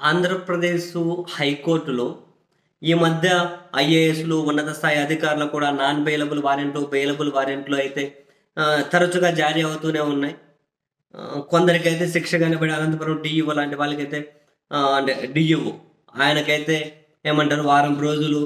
ఆంధ్రప్రదేశ్ హైకోర్టులో ఈ మధ్య ఐఏఎస్లు ఉన్నత స్థాయి అధికారులు కూడా నాన్ బెయిలబుల్ వారెంట్లు బెయిలబుల్ వారెంట్లు అయితే ఆ, తరచుగా జారీ అవుతూనే ఉన్నాయి ఆ, కొందరికైతే శిక్ష కనబడి అనంతపురం డిఈఓ లాంటి వాళ్ళకైతే ఆ, అంటే డిఈఓ ఆయనకైతే ఏమంటారు వారం రోజులు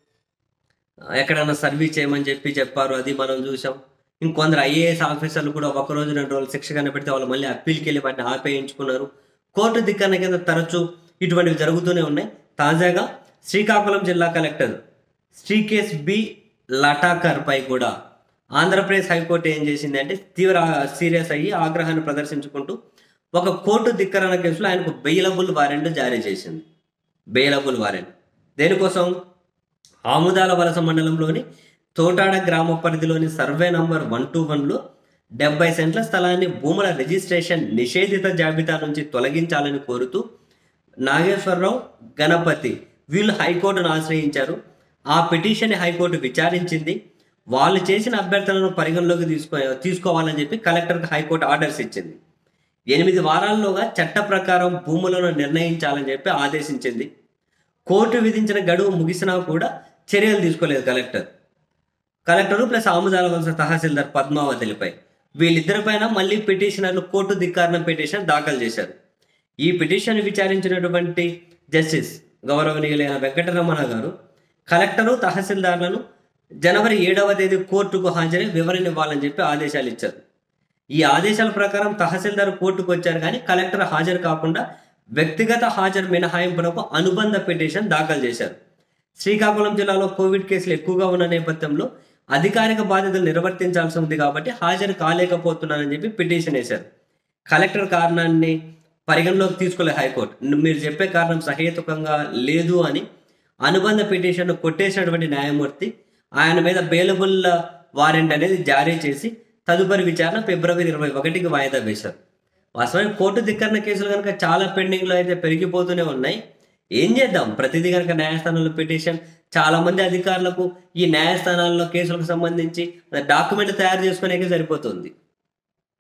ఎక్కడైనా సర్వీస్ చేయమని చెప్పి చెప్పారు అది మనం చూసాం ఇంకొందరు ఐఏఎస్ ఆఫీసర్లు కూడా ఒక రోజు రెండు రోజులు శిక్ష కనబెడితే వాళ్ళు మళ్ళీ అప్పీల్కి వెళ్ళి వాటిని ఆపేయించుకున్నారు కోర్టు దిక్కన కింద తరచూ ఇటువంటివి జరుగుతూనే ఉన్నాయి తాజాగా శ్రీకాకుళం జిల్లా కలెక్టర్ శ్రీకేశ్ బి లటాకర్ పై కూడా ఆంధ్రప్రదేశ్ హైకోర్టు ఏం చేసింది అంటే తీవ్ర సీరియస్ అయ్యి ఆగ్రహాన్ని ప్రదర్శించుకుంటూ ఒక కోర్టు ధిక్కరణ కేసులో ఆయనకు బెయిలబుల్ వారెంట్ జారీ చేసింది బెయిలబుల్ వారెంట్ దేనికోసం ఆముదాల వలస మండలంలోని తోటాడ గ్రామ పరిధిలోని సర్వే నంబర్ వన్ టూ వన్లో డెబ్బై సెంట్ల స్థలాన్ని భూముల రిజిస్ట్రేషన్ నిషేధిత జాబితా నుంచి తొలగించాలని కోరుతూ నాగేశ్వరరావు గణపతి వీళ్ళు హైకోర్టును ఆశ్రయించారు ఆ పిటిషన్ హైకోర్టు విచారించింది వాళ్ళు చేసిన అభ్యర్థనలను పరిగణలోకి తీసుకో తీసుకోవాలని చెప్పి కలెక్టర్కి హైకోర్టు ఆర్డర్స్ ఇచ్చింది ఎనిమిది వారాల్లోగా చట్ట ప్రకారం భూములను నిర్ణయించాలని చెప్పి ఆదేశించింది కోర్టు విధించిన గడువు ముగిసినా కూడా చర్యలు తీసుకోలేదు కలెక్టర్ కలెక్టరు ప్లస్ ఆముదాల వలస తహసీల్దార్ పద్మావతిలపై వీళ్ళిద్దరిపైన మళ్ళీ పిటిషనర్లు కోర్టు ధిక్కారణ పిటిషన్ దాఖలు చేశారు ఈ పిటిషన్ విచారించినటువంటి జస్టిస్ గౌరవనీయులైన వెంకటరమణ గారు కలెక్టరు తహసీల్దార్లను జనవరి ఏడవ తేదీ కోర్టుకు హాజరై వివరణ ఇవ్వాలని చెప్పి ఆదేశాలు ఇచ్చారు ఈ ఆదేశాల ప్రకారం తహసీల్దార్ కోర్టుకు వచ్చారు కానీ కలెక్టర్ హాజరు కాకుండా వ్యక్తిగత హాజరు మినహాయింపునకు అనుబంధ పిటిషన్ దాఖలు చేశారు శ్రీకాకుళం జిల్లాలో కోవిడ్ కేసులు ఎక్కువగా ఉన్న నేపథ్యంలో అధికారిక బాధ్యతలు నిర్వర్తించాల్సి ఉంది కాబట్టి హాజరు కాలేకపోతున్నానని చెప్పి పిటిషన్ వేశారు కలెక్టర్ కారణాన్ని పరిగణలోకి తీసుకోలే హైకోర్టు మీరు చెప్పే కారణం సహేతుకంగా లేదు అని అనుబంధ పిటిషన్ కొట్టేసినటువంటి న్యాయమూర్తి ఆయన మీద బెయిలబుల్ వారెంట్ అనేది జారీ చేసి తదుపరి విచారణ ఫిబ్రవరి ఇరవై ఒకటికి వాయిదా వేశారు వాస్తవానికి కోర్టు ధిక్కరణ కేసులు కనుక చాలా పెండింగ్లో అయితే పెరిగిపోతూనే ఉన్నాయి ఏం చేద్దాం ప్రతిదీ కనుక న్యాయస్థానంలో పిటిషన్ చాలా మంది అధికారులకు ఈ న్యాయస్థానాల్లో కేసులకు సంబంధించి డాక్యుమెంట్ తయారు చేసుకునేకే సరిపోతుంది